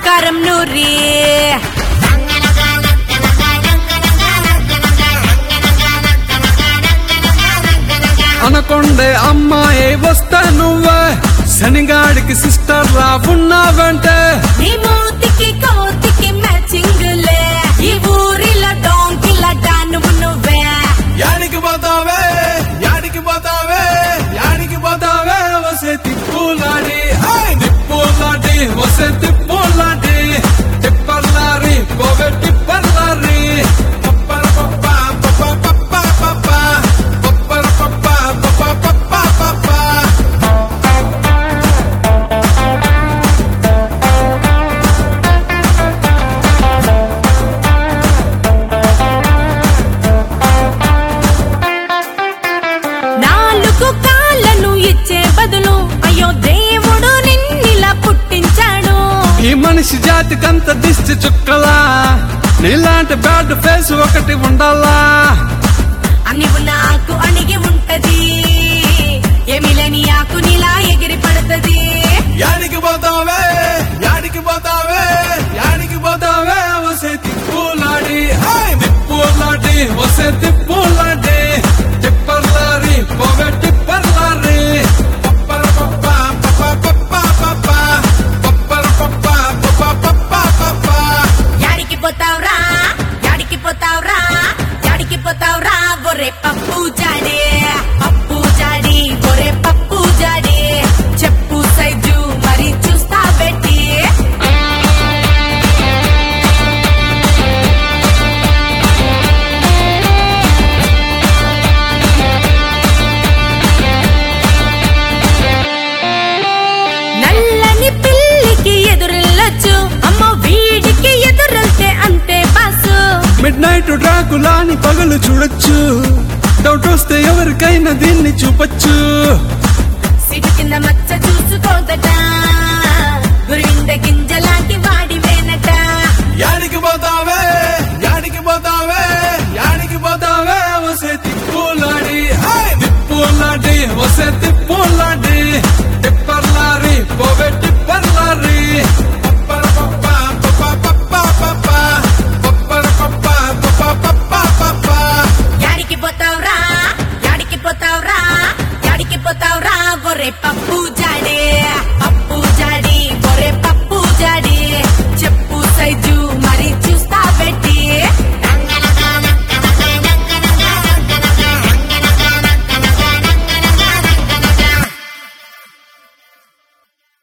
కారం నూరి అనకొండే అమ్మాయి వస్తా నువ్వే శనిగాడికి సిస్టర్ రా ఉన్నావంటే నీ మూతికి కోతికి మ్యాచింగ్ లే ఈ ఊరిలో డోంకిల డానువు నువ్వే యాడికి పోతావే యాడికి పోతావే యాడికి పోతావే వసే తిప్పులాడి ఆయ్ తిప్పులాడి వసే తిప్పులాడి టిప్పర్లారి పోవే టిప్పర్లారి పప్పర పప్ప పప్ప పప్ప పప్ప పప్పర పప్ప పప్ప పప్ప పప్ప నాలుగు కాళ్ళను ఇచ్చే బదులు అయ్యో దేవుడు నిన్నిలా పుట్టించాడు ఈ మనిషి జాతికంత దిష్టి చుక్కలా నీలాంటి బ్యాడ్ ఫేస్ ఒకటి ఉండాలా నీవు నాకు అణిగి ఉంటది ఏమి లేని ఆకు నీలా ఎగిరి పడుతుంది యాడికి పోతావే యాడికి పోతావే యాడికి పోతావే వసే తిప్పులాడి ఆయ్ తిప్పులాడి వసే తిప్పులాడి టిప్పర్లారి పోవే టిప్పర్లారి పప్పర పప్ప పప్ప పప్ప పప్ప పప్పర పప్ప పప్ప పప్ప పప్ప యాడికి పోతావురా యాడికి పోతావురా యాడికి పోతావురా ఒరే పప్పు జాడే పప్పు జాడి ఒరే పప్పు జాడి చెప్పు సైజు మరి చూస్తా పెట్టి నల్లని పిల్లికి ఎదురెళ్ళొచ్చు అమ్మ వీడికి ఎదురెళ్తే అంతే బాసు మిడ్ నైట్ డ్రాకులాని పగలు చూడొచ్చు డౌట్ వస్తే ఎవరికైనా దీన్ని చూపొచ్చు సిటి కింద మచ్చ చూసుకోదట గురింద గింజల